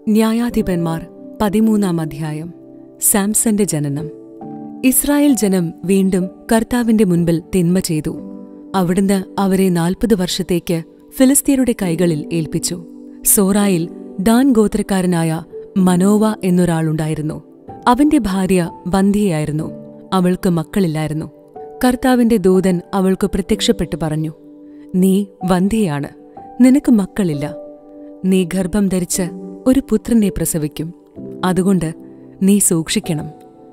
ന്യായാധിപന്മാർ പതിമൂന്നാം അധ്യായം സാംസന്റെ ജനനം ഇസ്രായേൽ ജനം വീണ്ടും കർത്താവിന്റെ മുൻപിൽ തിന്മ ചെയ്തു അവിടുന്ന് അവരെ നാൽപ്പത് വർഷത്തേക്ക് ഫിലിസ്തീനയുടെ കൈകളിൽ ഏൽപ്പിച്ചു സോറായിൽ ദാൻ ഗോത്രക്കാരനായ മനോവ എന്നൊരാളുണ്ടായിരുന്നു അവന്റെ ഭാര്യ വന്ധ്യയായിരുന്നു അവൾക്ക് മക്കളില്ലായിരുന്നു കർത്താവിന്റെ ദൂതൻ അവൾക്ക് പ്രത്യക്ഷപ്പെട്ടു പറഞ്ഞു നീ വന്ധ്യയാണ് നിനക്ക് മക്കളില്ല നീ ഗർഭം ധരിച്ച് ഒരു പുത്രനെ പ്രസവിക്കും അതുകൊണ്ട് നീ സൂക്ഷിക്കണം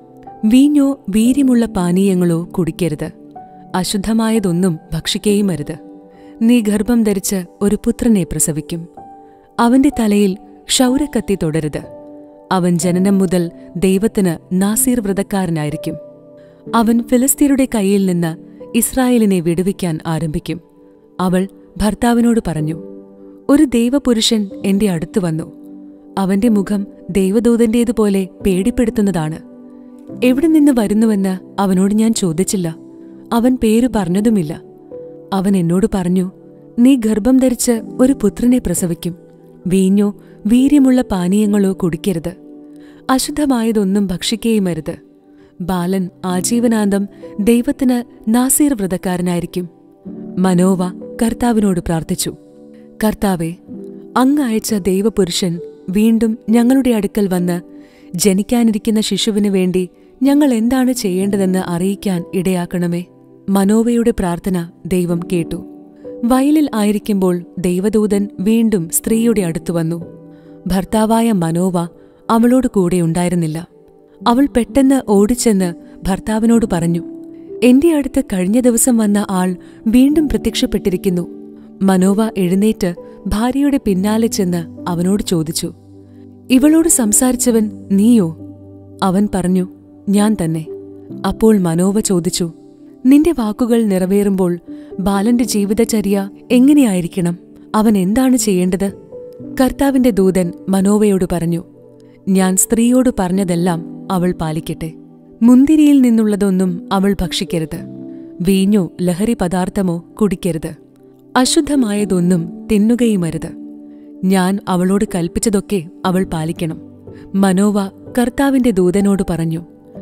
വീഞ്ഞോ വീര്യമുള്ള പാനീയങ്ങളോ കുടിക്കരുത് അശുദ്ധമായതൊന്നും ഭക്ഷിക്കുകയും അരുത് നീ ഗർഭം ധരിച്ച് ഒരു പുത്രനെ പ്രസവിക്കും അവന്റെ തലയിൽ ക്ഷൗരക്കത്തി തുടരുത് അവൻ ജനനം മുതൽ ദൈവത്തിന് നാസീർ വ്രതക്കാരനായിരിക്കും അവൻ ഫിലിസ്തീനയുടെ കയ്യിൽ നിന്ന് ഇസ്രായേലിനെ വിടുവിക്കാൻ ആരംഭിക്കും അവൾ ഭർത്താവിനോട് പറഞ്ഞു ഒരു ദൈവപുരുഷൻ എന്റെ അടുത്തു വന്നു അവന്റെ മുഖം ദൈവദൂതന്റേതുപോലെ പേടിപ്പെടുത്തുന്നതാണ് എവിടെ നിന്ന് വരുന്നുവെന്ന് അവനോട് ഞാൻ ചോദിച്ചില്ല അവൻ പേര് പറഞ്ഞതുമില്ല അവൻ എന്നോട് പറഞ്ഞു നീ ഗർഭം ധരിച്ച് ഒരു പുത്രനെ പ്രസവിക്കും വീഞ്ഞോ വീര്യമുള്ള പാനീയങ്ങളോ കുടിക്കരുത് അശുദ്ധമായതൊന്നും ഭക്ഷിക്കുകയുമരുത് ബാലൻ ആജീവനാന്തം ദൈവത്തിന് നാസീർ വ്രതക്കാരനായിരിക്കും മനോവ കർത്താവിനോട് പ്രാർത്ഥിച്ചു കർത്താവെ അങ്ങ് അയച്ച ദൈവപുരുഷൻ വീണ്ടും ഞങ്ങളുടെ അടുക്കൽ വന്ന് ജനിക്കാനിരിക്കുന്ന ശിശുവിനു വേണ്ടി ഞങ്ങൾ എന്താണ് ചെയ്യേണ്ടതെന്ന് അറിയിക്കാൻ ഇടയാക്കണമേ മനോവയുടെ പ്രാർത്ഥന ദൈവം കേട്ടു വയലിൽ ആയിരിക്കുമ്പോൾ ദൈവദൂതൻ വീണ്ടും സ്ത്രീയുടെ അടുത്തു വന്നു ഭർത്താവായ മനോവ അവളോട് കൂടെ ഉണ്ടായിരുന്നില്ല അവൾ പെട്ടെന്ന് ഓടിച്ചെന്ന് ഭർത്താവിനോട് പറഞ്ഞു എന്റെ അടുത്ത് കഴിഞ്ഞ ദിവസം വന്ന ആൾ വീണ്ടും പ്രത്യക്ഷപ്പെട്ടിരിക്കുന്നു മനോവ എഴുന്നേറ്റ് ഭാര്യയുടെ പിന്നാലെ ചെന്ന് അവനോട് ചോദിച്ചു ഇവളോട് സംസാരിച്ചവൻ നീയോ അവൻ പറഞ്ഞു ഞാൻ തന്നെ അപ്പോൾ മനോവ ചോദിച്ചു നിന്റെ വാക്കുകൾ നിറവേറുമ്പോൾ ബാലന്റെ ജീവിതചര്യ എങ്ങനെയായിരിക്കണം അവൻ എന്താണ് ചെയ്യേണ്ടത് കർത്താവിന്റെ ദൂതൻ മനോവയോട് പറഞ്ഞു ഞാൻ സ്ത്രീയോട് പറഞ്ഞതെല്ലാം അവൾ പാലിക്കട്ടെ മുന്തിരിയിൽ നിന്നുള്ളതൊന്നും അവൾ ഭക്ഷിക്കരുത് വീഞ്ഞോ ലഹരി പദാർത്ഥമോ കുടിക്കരുത് അശുദ്ധമായതൊന്നും തിന്നുകയുമരുത് ഞാൻ അവളോട് കൽപ്പിച്ചതൊക്കെ അവൾ പാലിക്കണം മനോവ കർത്താവിന്റെ ദൂതനോട് പറഞ്ഞു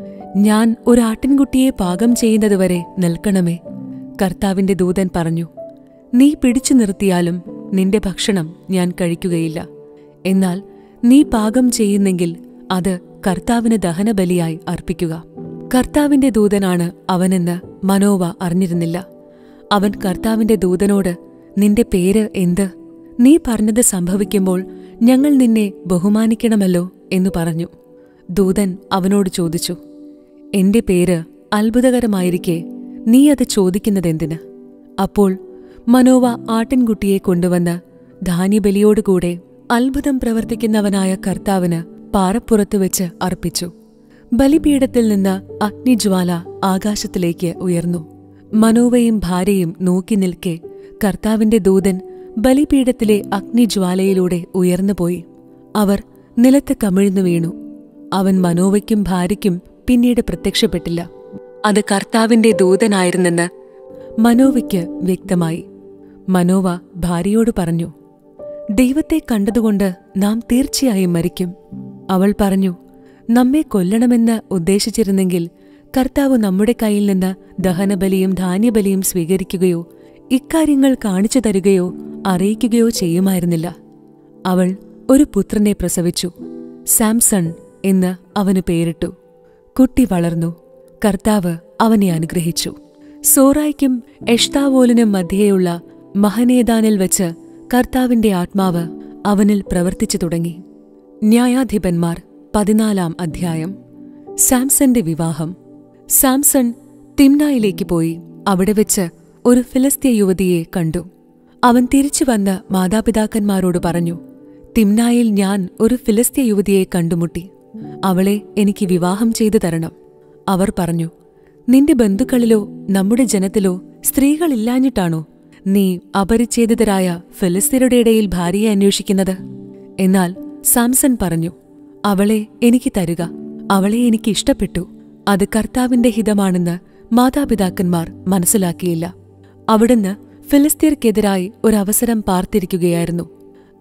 ഞാൻ ഒരാട്ടിൻകുട്ടിയെ പാകം ചെയ്യുന്നതുവരെ നിൽക്കണമേ കർത്താവിന്റെ ദൂതൻ പറഞ്ഞു നീ പിടിച്ചു നിർത്തിയാലും നിന്റെ ഭക്ഷണം ഞാൻ കഴിക്കുകയില്ല എന്നാൽ നീ പാകം ചെയ്യുന്നെങ്കിൽ അത് കർത്താവിന് ദഹനബലിയായി അർപ്പിക്കുക കർത്താവിന്റെ ദൂതനാണ് അവനെന്ന് മനോവ അറിഞ്ഞിരുന്നില്ല അവൻ കർത്താവിന്റെ ദൂതനോട് നിന്റെ പേര് എന്ത് നീ പറഞ്ഞത് സംഭവിക്കുമ്പോൾ ഞങ്ങൾ നിന്നെ ബഹുമാനിക്കണമല്ലോ എന്നു പറഞ്ഞു ദൂതൻ അവനോട് ചോദിച്ചു എന്റെ പേര് അത്ഭുതകരമായിരിക്കെ നീ അത് ചോദിക്കുന്നതെന്തിന് അപ്പോൾ മനോവ ആട്ടിൻകുട്ടിയെ കൊണ്ടുവന്ന് ധാന്യബലിയോടുകൂടെ അത്ഭുതം പ്രവർത്തിക്കുന്നവനായ കർത്താവിന് പാറപ്പുറത്തു വെച്ച് അർപ്പിച്ചു ബലിപീഠത്തിൽ നിന്ന് അഗ്നിജ്വാല ആകാശത്തിലേക്ക് ഉയർന്നു മനോവയും ഭാര്യയും നോക്കി നിൽക്കെ കർത്താവിന്റെ ദൂതൻ ബലിപീഠത്തിലെ അഗ്നിജ്വാലയിലൂടെ ഉയർന്നുപോയി അവർ നിലത്ത് കമിഴ്ന്നു വീണു അവൻ മനോവയ്ക്കും ഭാര്യയ്ക്കും പിന്നീട് പ്രത്യക്ഷപ്പെട്ടില്ല അത് കർത്താവിന്റെ ദൂതനായിരുന്നെന്ന് മനോവയ്ക്ക് വ്യക്തമായി മനോവ ഭാര്യയോട് പറഞ്ഞു ദൈവത്തെ കണ്ടതുകൊണ്ട് നാം തീർച്ചയായും മരിക്കും അവൾ പറഞ്ഞു നമ്മെ കൊല്ലണമെന്ന് ഉദ്ദേശിച്ചിരുന്നെങ്കിൽ കർത്താവ് നമ്മുടെ കയ്യിൽ നിന്ന് ദഹനബലിയും ധാന്യബലിയും സ്വീകരിക്കുകയോ ഇക്കാര്യങ്ങൾ കാണിച്ചു തരികയോ അറിയിക്കുകയോ ചെയ്യുമായിരുന്നില്ല അവൾ ഒരു പുത്രനെ പ്രസവിച്ചു സാംസൺ എന്ന് അവന് പേരിട്ടു കുട്ടി വളർന്നു കർത്താവ് അവനെ അനുഗ്രഹിച്ചു സോറായ്ക്കും എഷ്താവോലിനും മധ്യേയുള്ള മഹനേദാനിൽ വച്ച് കർത്താവിന്റെ ആത്മാവ് അവനിൽ പ്രവർത്തിച്ചു തുടങ്ങി ന്യായാധിപന്മാർ പതിനാലാം അധ്യായം സാംസന്റെ വിവാഹം സാംസൺ തിമ്നായിലേക്ക് പോയി അവിടെ വെച്ച് ഒരു ഫിലിസ്തീയ യുവതിയെ കണ്ടു അവൻ തിരിച്ചു വന്ന് മാതാപിതാക്കന്മാരോട് പറഞ്ഞു തിമ്നായിൽ ഞാൻ ഒരു ഫിലിസ്തീയ യുവതിയെ കണ്ടുമുട്ടി അവളെ എനിക്ക് വിവാഹം ചെയ്തു തരണം അവർ പറഞ്ഞു നിന്റെ ബന്ധുക്കളിലോ നമ്മുടെ ജനത്തിലോ സ്ത്രീകളില്ലാഞ്ഞിട്ടാണോ നീ അപരിച്ഛേദിതരായ ഫിലിസ്തീനയുടെ ഇടയിൽ ഭാര്യയെ അന്വേഷിക്കുന്നത് എന്നാൽ സാംസൺ പറഞ്ഞു അവളെ എനിക്ക് തരുക അവളെ എനിക്ക് ഇഷ്ടപ്പെട്ടു അത് കർത്താവിന്റെ ഹിതമാണെന്ന് മാതാപിതാക്കന്മാർ മനസ്സിലാക്കിയില്ല അവിടുന്ന് ഫിലിസ്തീർക്കെതിരായി ഒരവസരം പാർത്തിരിക്കുകയായിരുന്നു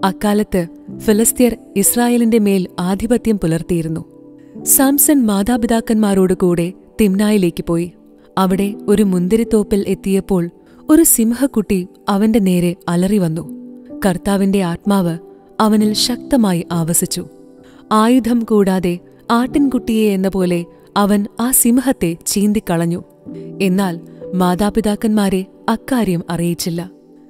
അക്കാലത്ത് ഫിലിസ്തീർ ഇസ്രായേലിന്റെ മേൽ ആധിപത്യം പുലർത്തിയിരുന്നു സാംസൺ മാതാപിതാക്കന്മാരോട് കൂടെ തിമ്നായിലേക്ക് പോയി അവിടെ ഒരു മുന്തിരിത്തോപ്പിൽ എത്തിയപ്പോൾ ഒരു സിംഹക്കുട്ടി അവന്റെ നേരെ അലറി വന്നു കർത്താവിന്റെ ആത്മാവ് അവനിൽ ശക്തമായി ആവസിച്ചു ആയുധം കൂടാതെ ആട്ടിൻകുട്ടിയെ എന്ന പോലെ അവൻ ആ സിംഹത്തെ ചീന്തിക്കളഞ്ഞു എന്നാൽ മാതാപിതാക്കന്മാരെ അക്കാര്യം അറിയിച്ചില്ല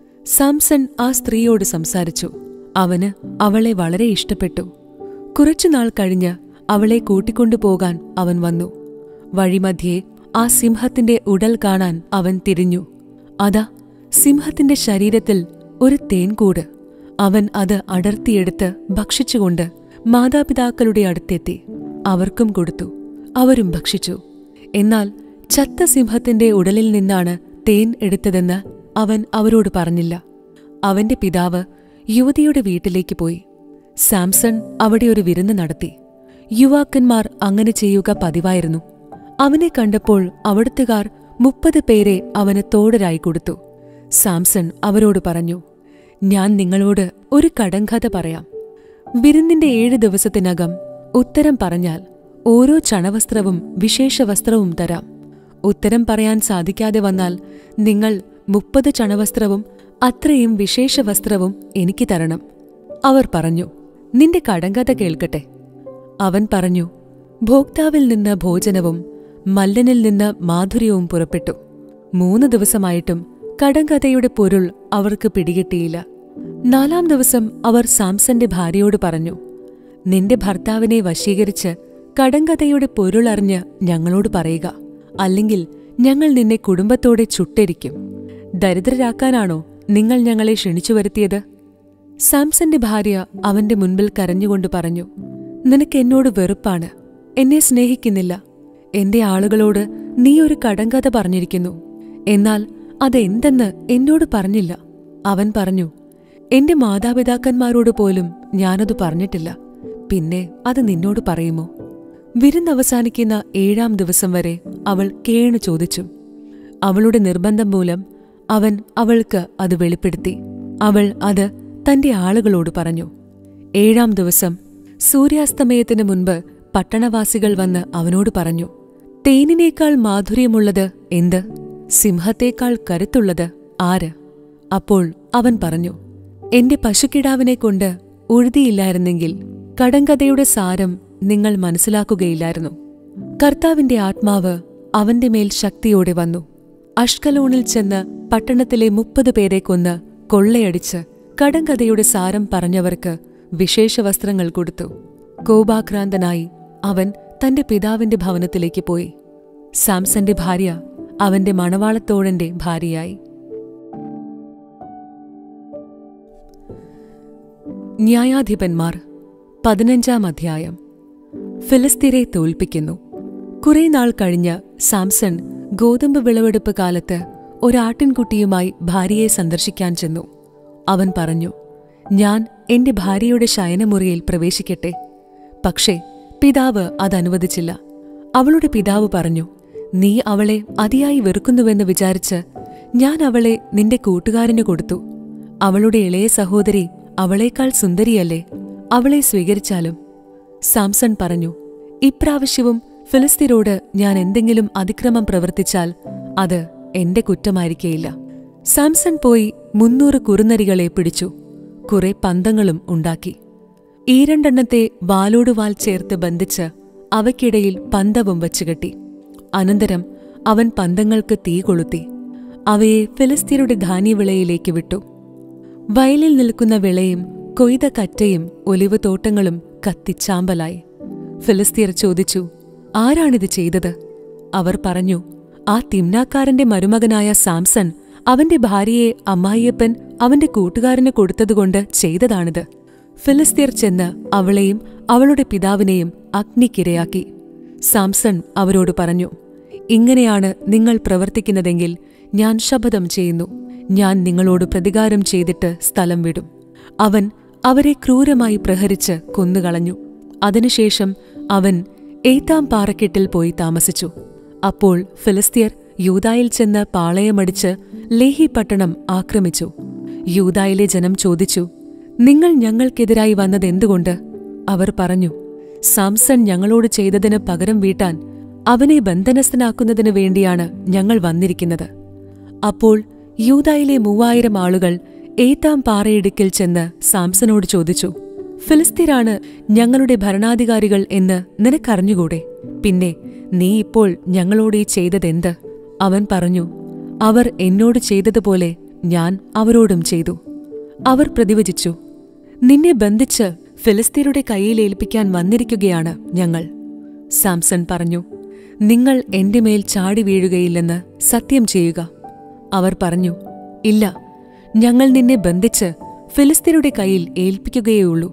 സാംസൺ ആ സ്ത്രീയോട് സംസാരിച്ചു അവന് അവളെ വളരെ ഇഷ്ടപ്പെട്ടു കുറച്ചുനാൾ കഴിഞ്ഞ് അവളെ കൂട്ടിക്കൊണ്ടുപോകാൻ അവൻ വന്നു വഴിമധ്യേ ആ സിംഹത്തിന്റെ ഉടൽ കാണാൻ അവൻ തിരിഞ്ഞു അതാ സിംഹത്തിന്റെ ശരീരത്തിൽ ഒരു തേൻകൂട് അവൻ അത് അടർത്തിയെടുത്ത് ഭക്ഷിച്ചുകൊണ്ട് മാതാപിതാക്കളുടെ അടുത്തെത്തി അവർക്കും കൊടുത്തു അവരും ഭക്ഷിച്ചു എന്നാൽ ചത്ത സിംഹത്തിന്റെ ഉടലിൽ നിന്നാണ് തേൻ എടുത്തതെന്ന് അവൻ അവരോട് പറഞ്ഞില്ല അവന്റെ പിതാവ് യുവതിയുടെ വീട്ടിലേക്ക് പോയി സാംസൺ അവിടെ ഒരു വിരുന്ന് നടത്തി യുവാക്കന്മാർ അങ്ങനെ ചെയ്യുക പതിവായിരുന്നു അവനെ കണ്ടപ്പോൾ അവിടുത്തുകാർ മുപ്പത് പേരെ അവന് തോടരായി കൊടുത്തു സാംസൺ അവരോട് പറഞ്ഞു ഞാൻ നിങ്ങളോട് ഒരു കടങ്കഥ പറയാം വിരുന്നിന്റെ ഏഴ് ദിവസത്തിനകം ഉത്തരം പറഞ്ഞാൽ ഓരോ ചണവസ്ത്രവും വിശേഷ വസ്ത്രവും തരാം ഉത്തരം പറയാൻ സാധിക്കാതെ വന്നാൽ നിങ്ങൾ മുപ്പത് ചണവസ്ത്രവും അത്രയും വിശേഷ വസ്ത്രവും എനിക്ക് തരണം അവർ പറഞ്ഞു നിന്റെ കടങ്കഥ കേൾക്കട്ടെ അവൻ പറഞ്ഞു ഭോക്താവിൽ നിന്ന് ഭോജനവും മല്ലനിൽ നിന്ന് മാധുര്യവും പുറപ്പെട്ടു മൂന്ന് ദിവസമായിട്ടും കടങ്കഥയുടെ പൊരുൾ അവർക്ക് പിടികിട്ടിയില്ല നാലാം ദിവസം അവർ സാംസന്റെ ഭാര്യയോട് പറഞ്ഞു നിന്റെ ഭർത്താവിനെ വശീകരിച്ച് കടങ്കഥയുടെ പൊരുളറിഞ്ഞ് ഞങ്ങളോട് പറയുക അല്ലെങ്കിൽ ഞങ്ങൾ നിന്നെ കുടുംബത്തോടെ ചുട്ടരിക്കും ദരിദ്രരാക്കാനാണോ നിങ്ങൾ ഞങ്ങളെ ക്ഷണിച്ചു വരുത്തിയത് സാംസന്റെ ഭാര്യ അവന്റെ മുൻപിൽ കരഞ്ഞുകൊണ്ട് പറഞ്ഞു നിനക്ക് എന്നോട് വെറുപ്പാണ് എന്നെ സ്നേഹിക്കുന്നില്ല എന്റെ ആളുകളോട് നീ ഒരു കടങ്കഥ പറഞ്ഞിരിക്കുന്നു എന്നാൽ അതെന്തെന്ന് എന്നോട് പറഞ്ഞില്ല അവൻ പറഞ്ഞു എന്റെ മാതാപിതാക്കന്മാരോട് പോലും ഞാനത് പറഞ്ഞിട്ടില്ല പിന്നെ അത് നിന്നോട് പറയുമോ വിരുന്നവസാനിക്കുന്ന ഏഴാം ദിവസം വരെ അവൾ കേണു ചോദിച്ചു അവളുടെ നിർബന്ധം മൂലം അവൻ അവൾക്ക് അത് വെളിപ്പെടുത്തി അവൾ അത് തന്റെ ആളുകളോട് പറഞ്ഞു ഏഴാം ദിവസം സൂര്യാസ്തമയത്തിനു മുൻപ് പട്ടണവാസികൾ വന്ന് അവനോട് പറഞ്ഞു തേനിനേക്കാൾ മാധുര്യമുള്ളത് എന്ത് സിംഹത്തേക്കാൾ കരുത്തുള്ളത് ആര് അപ്പോൾ അവൻ പറഞ്ഞു എന്റെ പശുക്കിടാവിനെ കൊണ്ട് ഉഴുതിയില്ലായിരുന്നെങ്കിൽ കടങ്കഥയുടെ സാരം നിങ്ങൾ മനസ്സിലാക്കുകയില്ലായിരുന്നു കർത്താവിന്റെ ആത്മാവ് അവന്റെ മേൽ ശക്തിയോടെ വന്നു അഷ്കലോണിൽ ചെന്ന് പട്ടണത്തിലെ മുപ്പത് പേരെ കൊന്ന് കൊള്ളയടിച്ച് കടങ്കഥയുടെ സാരം പറഞ്ഞവർക്ക് വിശേഷ വസ്ത്രങ്ങൾ കൊടുത്തു കോപാക്രാന്തനായി അവൻ തന്റെ പിതാവിന്റെ ഭവനത്തിലേക്ക് പോയി സാംസന്റെ ഭാര്യ അവന്റെ മണവാളത്തോഴന്റെ ഭാര്യയായി ന്യായാധിപന്മാർ പതിനഞ്ചാം അധ്യായം ഫിലിസ്തീരെ തോൽപ്പിക്കുന്നു കുറെ നാൾ കഴിഞ്ഞ് സാംസൺ ഗോതമ്പ് വിളവെടുപ്പ് കാലത്ത് ഒരാട്ടിൻകുട്ടിയുമായി ഭാര്യയെ സന്ദർശിക്കാൻ ചെന്നു അവൻ പറഞ്ഞു ഞാൻ എന്റെ ഭാര്യയുടെ ശയനമുറിയിൽ പ്രവേശിക്കട്ടെ പക്ഷേ പിതാവ് അതനുവദിച്ചില്ല അവളുടെ പിതാവ് പറഞ്ഞു നീ അവളെ അതിയായി വെറുക്കുന്നുവെന്ന് വിചാരിച്ച് ഞാൻ അവളെ നിന്റെ കൂട്ടുകാരന് കൊടുത്തു അവളുടെ ഇളയ സഹോദരി അവളേക്കാൾ സുന്ദരിയല്ലേ അവളെ സ്വീകരിച്ചാലും സാംസൺ പറഞ്ഞു ഇപ്രാവശ്യവും ഫിലിസ്തീനോട് ഞാൻ എന്തെങ്കിലും അതിക്രമം പ്രവർത്തിച്ചാൽ അത് എന്റെ കുറ്റമായിരിക്കേയില്ല സാംസൺ പോയി മുന്നൂറ് കുറുനരികളെ പിടിച്ചു കുറെ പന്തങ്ങളും ഉണ്ടാക്കി ഈ രണ്ടെണ്ണത്തെ വാലോട് വാൽ ചേർത്ത് ബന്ധിച്ച് അവയ്ക്കിടയിൽ പന്തവും വച്ചുകെട്ടി അനന്തരം അവൻ പന്തങ്ങൾക്ക് തീ കൊളുത്തി അവയെ ഫിലിസ്തീനയുടെ ധാന്യവിളയിലേക്ക് വിട്ടു വയലിൽ നിൽക്കുന്ന വിളയും കൊയ്ത കറ്റയും ഒലിവ് തോട്ടങ്ങളും കത്തിച്ചാമ്പലായി ഫിലിസ്തീർ ചോദിച്ചു ആരാണിത് ചെയ്തത് അവർ പറഞ്ഞു ആ തിമ്നാക്കാരന്റെ മരുമകനായ സാംസൺ അവന്റെ ഭാര്യയെ അമ്മായിയപ്പൻ അവന്റെ കൂട്ടുകാരന് കൊടുത്തതുകൊണ്ട് ചെയ്തതാണിത് ഫിലിസ്തീർ ചെന്ന് അവളെയും അവളുടെ പിതാവിനെയും അഗ്നിക്കിരയാക്കി സാംസൺ അവരോട് പറഞ്ഞു ഇങ്ങനെയാണ് നിങ്ങൾ പ്രവർത്തിക്കുന്നതെങ്കിൽ ഞാൻ ശപഥം ചെയ്യുന്നു ഞാൻ നിങ്ങളോട് പ്രതികാരം ചെയ്തിട്ട് സ്ഥലം വിടും അവൻ അവരെ ക്രൂരമായി പ്രഹരിച്ച് കൊന്നുകളഞ്ഞു അതിനുശേഷം അവൻ എയ്ത്താം പാറക്കെട്ടിൽ പോയി താമസിച്ചു അപ്പോൾ ഫിലിസ്തീർ യൂതായിൽ ചെന്ന് പാളയമടിച്ച് ലേഹി പട്ടണം ആക്രമിച്ചു യൂതായിലെ ജനം ചോദിച്ചു നിങ്ങൾ ഞങ്ങൾക്കെതിരായി വന്നതെന്തുകൊണ്ട് അവർ പറഞ്ഞു സാംസൺ ഞങ്ങളോട് ചെയ്തതിന് പകരം വീട്ടാൻ അവനെ ബന്ധനസ്ഥനാക്കുന്നതിനു വേണ്ടിയാണ് ഞങ്ങൾ വന്നിരിക്കുന്നത് അപ്പോൾ യൂതായിലെ മൂവായിരം ആളുകൾ ഏത്താം പാറയിടുക്കിൽ ചെന്ന് സാംസനോട് ചോദിച്ചു ഫിലിസ്തീനാണ് ഞങ്ങളുടെ ഭരണാധികാരികൾ എന്ന് നിനക്കറിഞ്ഞുകൂടെ പിന്നെ നീ ഇപ്പോൾ ഞങ്ങളോട് ഈ ചെയ്തതെന്ത് അവൻ പറഞ്ഞു അവർ എന്നോട് ചെയ്തതുപോലെ ഞാൻ അവരോടും ചെയ്തു അവർ പ്രതിവചിച്ചു നിന്നെ ബന്ധിച്ച് ഫിലിസ്തീനയുടെ കയ്യിലേൽപ്പിക്കാൻ വന്നിരിക്കുകയാണ് ഞങ്ങൾ സാംസൺ പറഞ്ഞു നിങ്ങൾ എന്റെ മേൽ ചാടി വീഴുകയില്ലെന്ന് സത്യം ചെയ്യുക അവർ പറഞ്ഞു ഇല്ല ഞങ്ങൾ നിന്നെ ബന്ധിച്ച് ഫിലിസ്തീനയുടെ കയ്യിൽ ഏൽപ്പിക്കുകയുള്ളൂ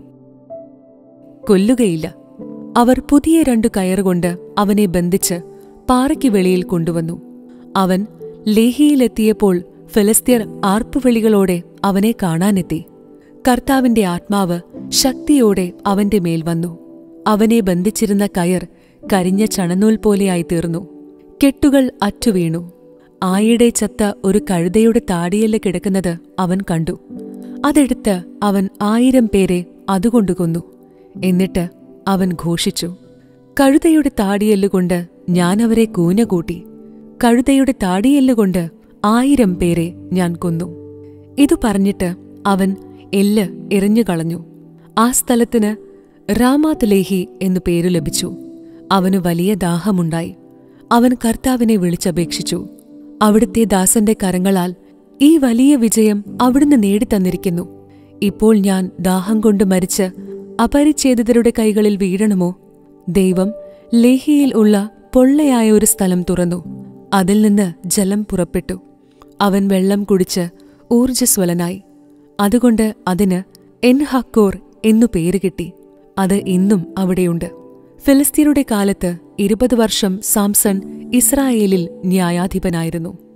കൊല്ലുകയില്ല അവർ പുതിയ രണ്ടു കയറുകൊണ്ട് അവനെ ബന്ധിച്ച് പാറയ്ക്ക് വെളിയിൽ കൊണ്ടുവന്നു അവൻ ലേഹിയിലെത്തിയപ്പോൾ ഫിലിസ്തീർ ആർപ്പുവിളികളോടെ അവനെ കാണാനെത്തി കർത്താവിന്റെ ആത്മാവ് ശക്തിയോടെ അവന്റെ മേൽ വന്നു അവനെ ബന്ധിച്ചിരുന്ന കയർ കരിഞ്ഞ ചണനൂൽ പോലെയായി തീർന്നു കെട്ടുകൾ അറ്റുവീണു ആയിടെ ചത്ത ഒരു കഴുതയുടെ താടിയല് കിടക്കുന്നത് അവൻ കണ്ടു അതെടുത്ത് അവൻ ആയിരം പേരെ അതുകൊണ്ട് കൊന്നു എന്നിട്ട് അവൻ ഘോഷിച്ചു കഴുതയുടെ താടിയെല്ലുകൊണ്ട് ഞാൻ അവരെ കൂന കൂട്ടി കഴുതയുടെ താടിയെല്ലുകൊണ്ട് ആയിരം പേരെ ഞാൻ കൊന്നു ഇതു പറഞ്ഞിട്ട് അവൻ എല്ല് എറിഞ്ഞുകളഞ്ഞു ആ സ്ഥലത്തിന് റാമാത് ലേഹി എന്നു പേരു ലഭിച്ചു അവനു വലിയ ദാഹമുണ്ടായി അവൻ കർത്താവിനെ വിളിച്ചപേക്ഷിച്ചു അവിടുത്തെ ദാസന്റെ കരങ്ങളാൽ ഈ വലിയ വിജയം അവിടുന്ന് നേടിത്തന്നിരിക്കുന്നു ഇപ്പോൾ ഞാൻ ദാഹം കൊണ്ട് മരിച്ച് അപരിച്ഛേദിതരുടെ കൈകളിൽ വീഴണമോ ദൈവം ലേഹിയിൽ ഉള്ള പൊള്ളയായ ഒരു സ്ഥലം തുറന്നു അതിൽ നിന്ന് ജലം പുറപ്പെട്ടു അവൻ വെള്ളം കുടിച്ച് ഊർജ്ജസ്വലനായി അതുകൊണ്ട് അതിന് എൻഹക്കോർ എന്നു പേര് കിട്ടി അത് ഇന്നും അവിടെയുണ്ട് ഫിലിസ്തീനയുടെ കാലത്ത് ഇരുപത് വർഷം സാംസൺ ഇസ്രായേലിൽ ന്യായാധിപനായിരുന്നു